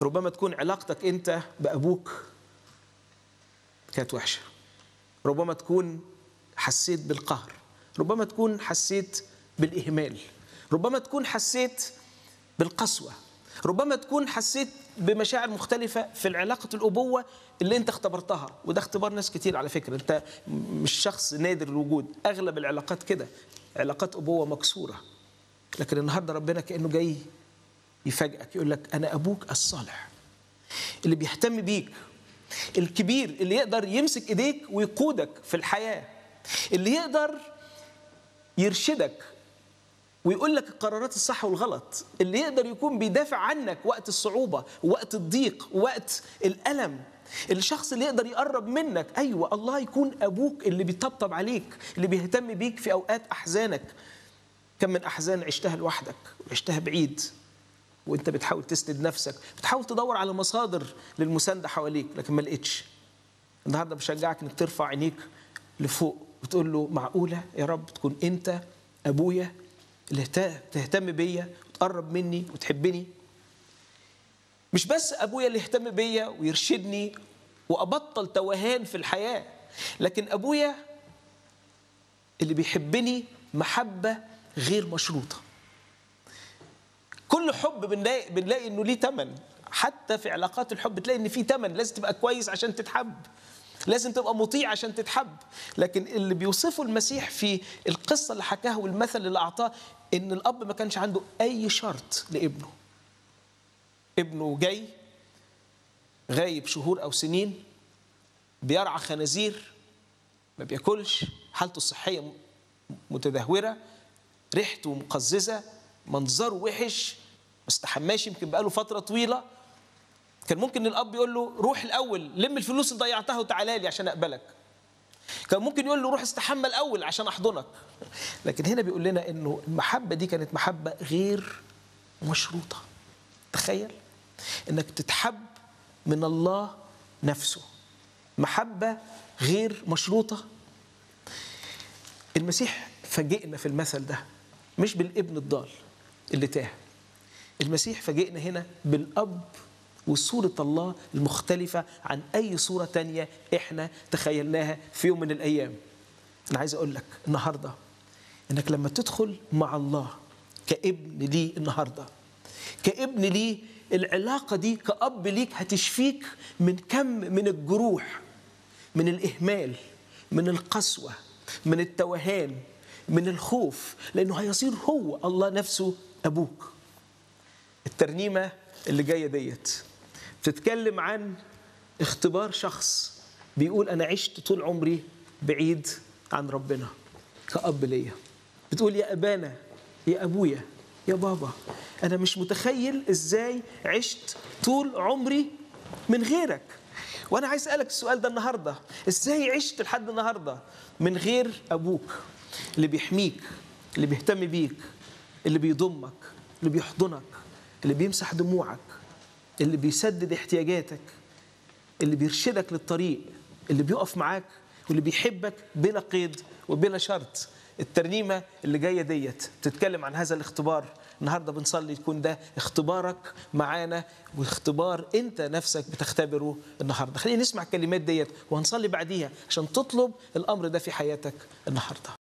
ربما تكون علاقتك انت بابوك كانت وحشه ربما تكون حسيت بالقهر ربما تكون حسيت بالاهمال ربما تكون حسيت بالقسوه ربما تكون حسيت بمشاعر مختلفة في العلاقة الأبوة اللي أنت اختبرتها وده اختبار ناس كتير على فكرة أنت مش شخص نادر الوجود أغلب العلاقات كده علاقات أبوة مكسورة لكن النهاردة ربنا كأنه جاي يفاجئك يقول لك أنا أبوك الصالح اللي بيهتم بيك الكبير اللي يقدر يمسك إيديك ويقودك في الحياة اللي يقدر يرشدك ويقول لك القرارات الصح والغلط اللي يقدر يكون بيدافع عنك وقت الصعوبة وقت الضيق وقت الألم الشخص اللي يقدر يقرب منك أيوة الله يكون أبوك اللي بيطبطب عليك اللي بيهتم بيك في أوقات أحزانك كم من أحزان عشتها لوحدك وعشتها بعيد وانت بتحاول تسند نفسك بتحاول تدور على مصادر للمساندة حواليك لكن ما لقيتش النهارده بشجعك انك ترفع عينيك لفوق وتقول له معقولة يا رب تكون انت أبويا اللي تهتم بيا وتقرب مني وتحبني مش بس ابويا اللي يهتم بيا ويرشدني وابطل توهان في الحياه لكن ابويا اللي بيحبني محبه غير مشروطه كل حب بنلاقي بنلاقي انه ليه ثمن حتى في علاقات الحب تلاقي ان في ثمن لازم تبقى كويس عشان تتحب لازم تبقى مطيع عشان تتحب لكن اللي بيوصفه المسيح في القصة اللي حكاها والمثل اللي أعطاه إن الأب ما كانش عنده أي شرط لابنه ابنه جاي غايب شهور أو سنين بيرعى خنازير ما بياكلش حالته الصحية متدهورة ريحته مقززة منظره وحش ما استحماش يمكن بقاله فترة طويلة كان ممكن الاب يقول له روح الاول لم الفلوس اللي ضيعتها وتعالى لي عشان اقبلك كان ممكن يقول له روح استحمى الاول عشان احضنك لكن هنا بيقول لنا انه المحبه دي كانت محبه غير مشروطه تخيل انك تتحب من الله نفسه محبه غير مشروطه المسيح فاجئنا في المثل ده مش بالابن الضال اللي تاه المسيح فاجئنا هنا بالاب وصورة الله المختلفة عن أي صورة تانية إحنا تخيلناها في يوم من الأيام أنا عايز أقول لك النهاردة إنك لما تدخل مع الله كابن ليه النهاردة كابن ليه العلاقة دي كأب ليك هتشفيك من كم من الجروح من الإهمال من القسوة من التوهان من الخوف لأنه هيصير هو الله نفسه أبوك الترنيمة اللي جاية ديت بتتكلم عن اختبار شخص بيقول انا عشت طول عمري بعيد عن ربنا كأب ليا بتقول يا ابانا يا ابويا يا بابا انا مش متخيل ازاي عشت طول عمري من غيرك وانا عايز اسالك السؤال ده النهارده ازاي عشت لحد النهارده من غير ابوك اللي بيحميك اللي بيهتم بيك اللي بيضمك اللي بيحضنك اللي بيمسح دموعك اللي بيسدد احتياجاتك اللي بيرشدك للطريق اللي بيقف معاك واللي بيحبك بلا قيد وبلا شرط الترنيمة اللي جاية ديت تتكلم عن هذا الاختبار النهاردة بنصلي يكون ده اختبارك معانا واختبار انت نفسك بتختبره النهاردة خلينا نسمع الكلمات ديت وهنصلي بعديها عشان تطلب الأمر ده في حياتك النهاردة